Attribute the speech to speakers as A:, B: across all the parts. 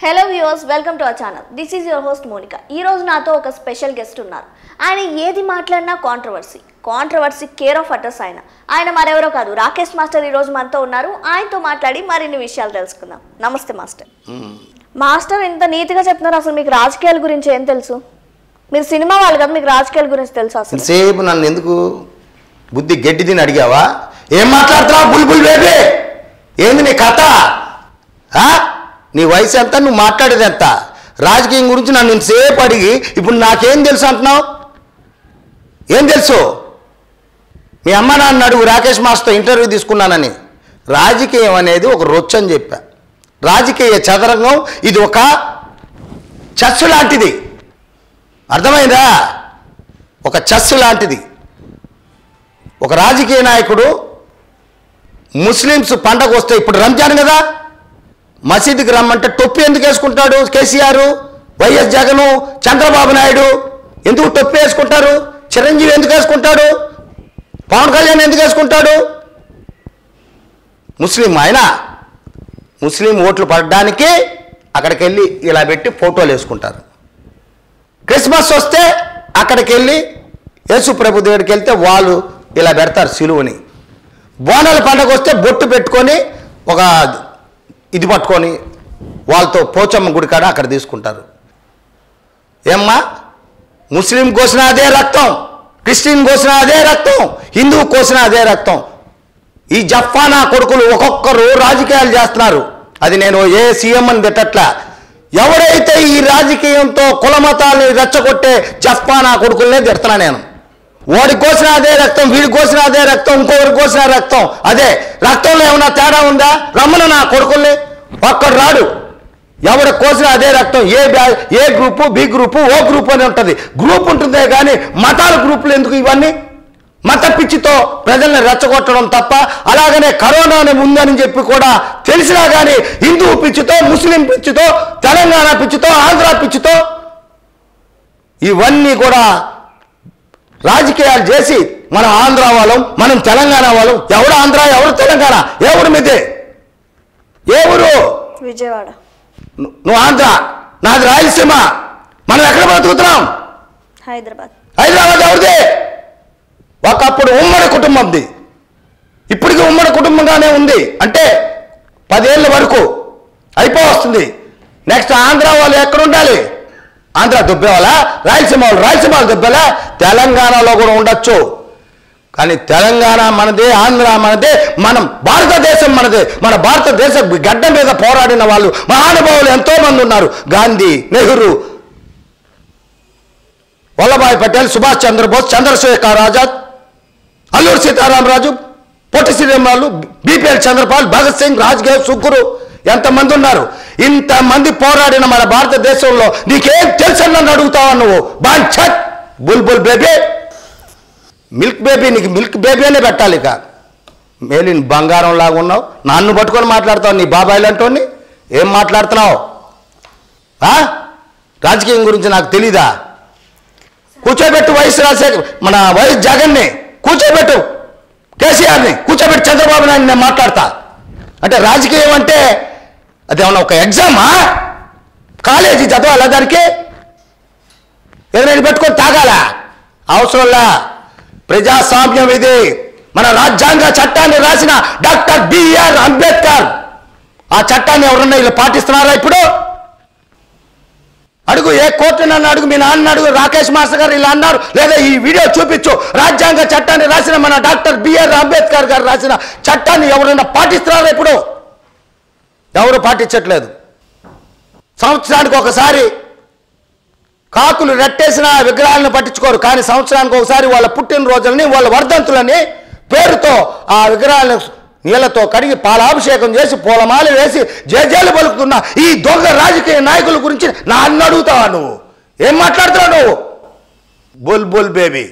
A: Hello viewers welcome to our channel this is your host Monica ఈ రోజు నాతో ఒక స్పెషల్ గెస్ట్ ఉన్నారు ఆయన ఏది మాట్లాడినా controversy controversy care of address ఆయన ఆయన మరెవరో కాదు రాకేష్ మాస్టర్ ఈ రోజు మనతో ఉన్నారు ఆయనతో మాట్లాడి మరిన్ని విషయాలు తెలుసుకుందాం నమస్తే మాస్టర్ మాస్టర్ ఇంత నీతిగా చెప్తున్నారు అసలు మీకు రాజకీయాల గురించి ఏం తెలుసు మీరు సినిమా వాళ్ళు కదా మీకు రాజకీయాల గురించి తెలుసు అసలు
B: సేపు నన్ను ఎందుకు బుద్ధి గడ్డి తిని అడిగావా ఏం మాట్లాడుతున్నావు బుల్బుల్ బేబీ ఏంది నీ కథ ఆ? నీ వయసు ఎంత నువ్వు మాట్లాడేది ఎంత రాజకీయం గురించి నన్ను ఇంతసేపు అడిగి ఇప్పుడు నాకేం తెలుసు అంటున్నావు ఏం తెలుసు మీ అమ్మ నాన్న అడుగు రాకేష్ మాస్తో ఇంటర్వ్యూ తీసుకున్నానని రాజకీయం అనేది ఒక రొచ్చు అని చెప్పా రాజకీయ చదరంగం ఇది ఒక చస్సు లాంటిది అర్థమైందా ఒక చస్సు లాంటిది ఒక రాజకీయ నాయకుడు ముస్లిమ్స్ పండగ వస్తే ఇప్పుడు రంజాన్ కదా మసీదుకి రమ్మంటే టొప్పి ఎందుకు వేసుకుంటాడు కేసీఆర్ వైఎస్ జగను చంద్రబాబు నాయుడు ఎందుకు టొప్పి వేసుకుంటారు చిరంజీవి ఎందుకు వేసుకుంటాడు పవన్ కళ్యాణ్ ఎందుకు వేసుకుంటాడు ముస్లిం ఆయన ముస్లిం ఓట్లు పడడానికి అక్కడికి వెళ్ళి ఇలా పెట్టి ఫోటోలు వేసుకుంటారు క్రిస్మస్ వస్తే అక్కడికి వెళ్ళి యేసు ప్రభు దగ్గరికి వెళ్తే వాళ్ళు ఇలా పెడతారు సిలువని బోనాల పండగ వస్తే బొట్టు పెట్టుకొని ఒక ఇది పట్టుకొని వాళ్ళతో పోచమ్మ గుడి కాడ అక్కడ తీసుకుంటారు ఏమ్మా ముస్లిం కోసిన అదే రక్తం క్రిస్టియన్ కోసిన అదే రక్తం హిందూ కోసిన అదే రక్తం ఈ జఫానా కొడుకులు ఒక్కొక్కరు రాజకీయాలు చేస్తున్నారు అది నేను ఏ సీఎం అని తిట్టట్లా ఎవడైతే ఈ రాజకీయంతో కులమతాల్ని రెచ్చగొట్టే జఫానా కొడుకులనే తిడుతున్నా నేను వాడి కోసిన అదే రక్తం వీడి కోసిన అదే రక్తం ఇంకొకరి కోసిన రక్తం అదే రక్తంలో ఏమైనా తేడా ఉందా రమ్మన నా కొడుకుల్ని ఒక్కడు రాడు ఎవడ కోసిన అదే రక్తం ఏ బ్యా- A group B group O group అని ఉంటుంది గ్రూప్ ఉంటుందే కానీ మతాల గ్రూపులు ఎందుకు ఇవన్నీ మత పిచ్చితో ప్రజల్ని రెచ్చగొట్టడం తప్ప అలాగనే కరోనా అని ఉందని చెప్పి కూడా తెలిసినా కానీ హిందూ పిచ్చితో ముస్లిం పిచ్చితో తెలంగాణ పిచ్చితో ఆంధ్ర పిచ్చితో ఇవన్నీ కూడా రాజకీయాలు చేసి మనం ఆంధ్ర వాళ్ళం మనం తెలంగాణ వాళ్ళం ఎవడు ఆంధ్ర ఎవరు తెలంగాణ ఏ ఊరు మీదే ఏ ఊరు
A: విజయవాడ
B: ను- నువ్వు ఆంధ్ర నాది రాయలసీమ మనం ఎక్కడ బతుకుతున్నాం
A: హైదరాబాద్
B: హైదరాబాద్ ఎవరిది ఒకప్పుడు ఉమ్మడి కుటుంబంది ఇప్పటికీ ఉమ్మడి కుటుంబంగానే ఉంది అంటే పదేళ్ళ వరకు అయిపో వస్తుంది నెక్స్ట్ ఆంధ్ర వాళ్ళు ఎక్కడ ఉండాలి ఆంధ్ర దుబ్బేవాళ్ళ రాయలసీమ వాళ్ళు రాయలసీమ వాళ్ళు దుబ్బేలా తెలంగాణలో కూడా ఉండొచ్చు కానీ తెలంగాణ మనదే ఆంధ్ర మనదే మనం భారతదేశం మనదే మన భారతదేశ గడ్డ మీద పోరాడిన వాళ్ళు మహానుభావులు ఎంతో మంది ఉన్నారు గాంధీ నెహ్రూ వల్లభాయ్ పటేల్ సుభాష్ చంద్రబోస్ చంద్రశేఖర్ ఆజాద్ అల్లూరి సీతారామరాజు పొట్టి శ్రీరామాలు బీపీఎల్ చంద్రపాల్ భగత్ సింగ్ రాజ్గేవ్ సుగ్గురు ఎంతమంది ఉన్నారు ఇంతమంది పోరాడిన మన భారతదేశంలో నీకేం తెలుసని నన్ను అడుగుతావా నువ్వు బాంఛత్ బుల్బుల్ బేబీ మిల్క్ బేబీ నీకు మిల్క్ బేబీ అనే పెట్టాలి ఇక మేలిన్ బంగారం లాగా ఉన్నావు నన్ను పట్టుకొని మాట్లాడతావు నీ బాబాయిలు అంటోని ఏం మాట్లాడుతున్నావు ఆ? రాజకీయం గురించి నాకు తెలీదా కూర్చోబెట్టు వైఎస్ రాజశేఖర్ మన వైఎస్ జగన్ని కూర్చోబెట్టు కేసీఆర్ని కూర్చోబెట్టి చంద్రబాబు నాయుడు నేను మాట్లాడతా అంటే రాజకీయం అంటే అదేమన్నా ఒక ఎగ్జామా కాలేజీ చదవాలా దానికి ఏదైనా పెట్టుకొని తాగాలా అవసరంలా ప్రజాస్వామ్యం ఇది మన రాజ్యాంగ చట్టాన్ని రాసిన డాక్టర్ బిఆర్ అంబేద్కర్ ఆ చట్టాన్ని ఎవరన్నా వీళ్ళు పాటిస్తున్నారా ఇప్పుడు అడుగు ఏ కోర్టు నన్ను అడుగు మీ నాన్న అడుగు రాకేష్ మాస్టర్ గారు ఇలా అన్నారు లేదా ఈ వీడియో చూపించు రాజ్యాంగ చట్టాన్ని రాసిన మన డాక్టర్ బిఆర్ అంబేద్కర్ గారు రాసిన చట్టాన్ని ఎవరైనా పాటిస్తున్నారా ఇప్పుడు ఎవరు పాటించట్లేదు సంవత్సరానికి ఒకసారి కాకులు రెట్టేసిన విగ్రహాలను పట్టించుకోరు కానీ సంవత్సరానికి ఒకసారి వాళ్ళ పుట్టినరోజులని వాళ్ళ వర్ధంతులని పేరుతో ఆ విగ్రహాలను నీళ్లతో కడిగి పాలాభిషేకం చేసి పూలమాల వేసి జేజేలు పలుకుతున్న ఈ దొంగ రాజకీయ నాయకుల గురించి నన్ను అడుగుతావా నువ్వు ఏం మాట్లాడుతున్నావు నువ్వు బుల్ బుల్ బేబీ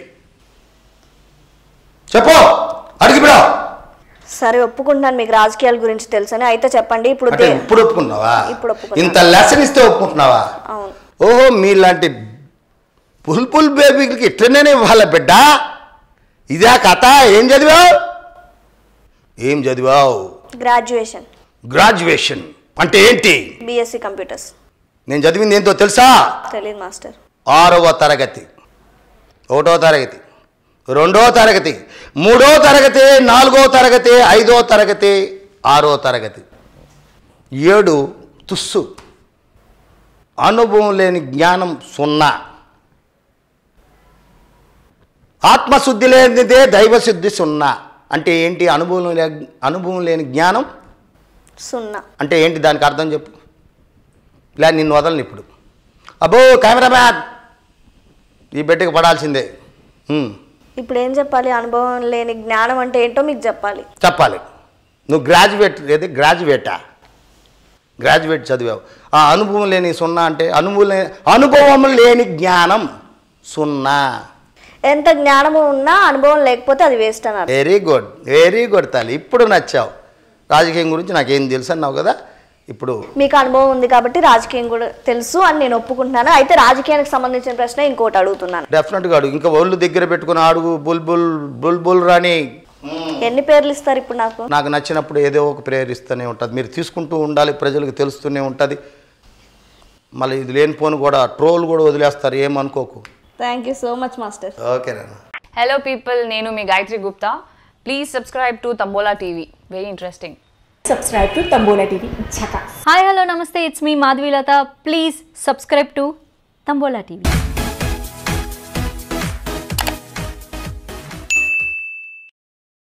B: చెప్పు అడిగిపోయా
A: సరే ఒప్పుకుంటున్నాను మీకు రాజకీయాల గురించి తెలుసని అయితే చెప్పండి ఇప్పుడు
B: అంటే
A: దే-
B: ఇప్పుడు ఒప్పుకున్నావా
A: ఇప్పుడు ఒప్పుకున్నా.
B: ఇంత లెసన్ ఇస్తే ఒప్పుకుంటున్నావా
A: అవును
B: ఓహో మీలాంటి పుల్ పుల్ బేబీలకి ఇట్లనే ఇవ్వాలి బిడ్డ ఇదే కథ ఏం చదివావు ఏం చదివావు
A: గ్రాడ్యుయేషన్
B: గ్రాడ్యుయేషన్ అంటే ఏంటి
A: బీఎస్సీ కంప్యూటర్స్
B: నేను చదివింది ఏంటో తెలుసా
A: తెలియదు మాస్టర్
B: ఆరవ తరగతి ఒకటో తరగతి రెండో తరగతి మూడో తరగతి నాలుగో తరగతి ఐదో తరగతి ఆరో తరగతి ఏడు తుస్సు అనుభవం లేని జ్ఞానం సున్నా ఆత్మశుద్ధి లేనిదే దైవశుద్ధి సున్నా అంటే ఏంటి అనుభవం లే- అనుభవం లేని జ్ఞానం
A: సున్నా
B: అంటే ఏంటి దానికి అర్థం చెప్పు ఇలా నిన్ను వదలను ఇప్పుడు అబ్బో కెమెరామ్యాన్ ఈ బిడ్డకి పడాల్సిందే ఉమ్,
A: ఇప్పుడు ఏం చెప్పాలి అనుభవం లేని జ్ఞానం అంటే ఏంటో మీకు చెప్పాలి
B: చెప్పాలి నువ్వు గ్రాడ్యుయేట్ ఏది గ్రాడ్యుయేటా గ్రాడ్యుయేట్ చదివావు ఆ అనుభవం లేని సున్నా అంటే అనుభవం లేని అనుభవం లేని జ్ఞానం సున్నా
A: ఎంత జ్ఞానము ఉన్నా అనుభవం లేకపోతే అది వేస్ట్ అన్నారు
B: వెరీ గుడ్ వెరీ గుడ్ తల్లి ఇప్పుడు నచ్చావు రాజకీయం గురించి నాకేం తెలుసు అన్నావు కదా ఇప్పుడు
A: మీకు అనుభవం ఉంది కాబట్టి రాజకీయం కూడా తెలుసు అని నేను ఒప్పుకుంటున్నాను అయితే రాజకీయానికి సంబంధించిన ప్రశ్న ఇంకోటి అడుగుతున్నాను
B: డెఫినెట్గా అడుగు ఇంకా ఒళ్ళు దగ్గర పెట్టుకుని అడుగు బుల్ బుల్ బుల్ బుల్ రాని
A: ఎన్ని పేర్లు ఇస్తారు ఇప్పుడు నాకు
B: నాకు నచ్చినప్పుడు ఏదో ఒక ప్రేరిస్తూనే ఉంటుంది మీరు తీసుకుంటూ ఉండాలి ప్రజలకు తెలుస్తూనే ఉంటుంది మళ్ళీ ఇది లేనిపోను కూడా ట్రోల్ కూడా వదిలేస్తారు ఏమనుకోకు
A: thank you so much master
B: ఓకేనా
C: హలో పీపుల్ నేను మీ Gayatri Gupta please subscribe to Tambola TV very interesting
D: subscribe to Tambola TV. Chaka.
E: Hi hello namaste it's me Madhavilatha please subscribe to Tambola TV